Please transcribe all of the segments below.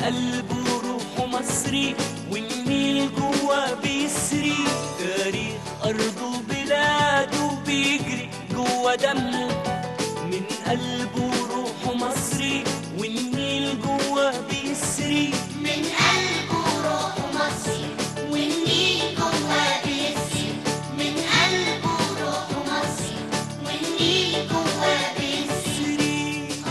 قلبه روحه مصري والنيل جوا بيسري تاريخ أرضه بلاده بيجري جوا دمه من قلبه روحه مصري والنيل جوا بيسري من قلبه روح مصري والنيل جواه بيسري من قلبه روح مصري والنيل جواه بيسري بيسري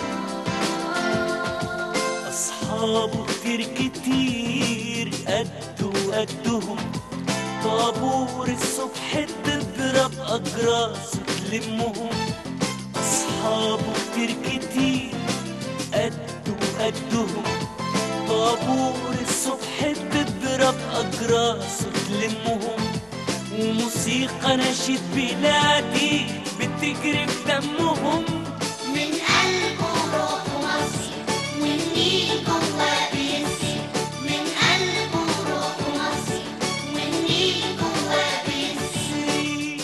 أصحابه كتير كتير قده قدهم طابور الصبح تضرب أجراس تلمهم أصحابه كتير كتير قده قدهم طابور الصبح تضرب أجراس تلمهم وموسيقى نشيد بلادي بتجري في دمهم من قلبه روح مصري والنيل جواه بيسري من قلبه روح مصري والنيل جواه بيسري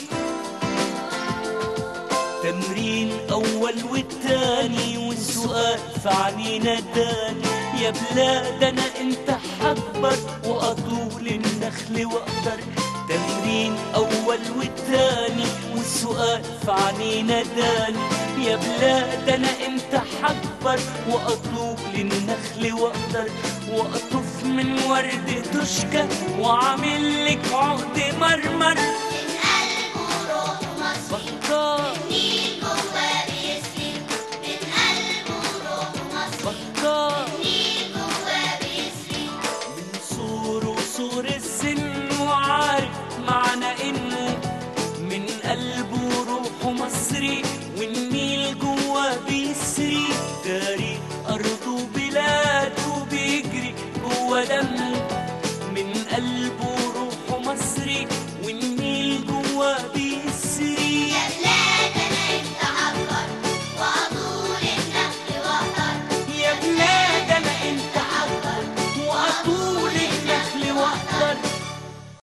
تمرين أول والتاني والسؤال في عنينا داني يا بلاد أنا أنت حكبر وأطول النخل وأقدر تمرين أول والتاني والسؤال في عنينا داني يا بلاد أنا أنت حكبر وأطول النخل وأقدر وأطف من ورد تشكى وعامل لك عقد مرمر من قلبه روح مصري بكار والنيل جواه بيسري من قلبه روح مصري بكار والنيل جواه بيسري من صور وصور السن وعارف معنى انه من قلبه روحه مصري والنيل جوا بيسري تاريخ ارضه بلاده بيجري جوا دمه من قلبه روحه مصري والنيل جوا بيسري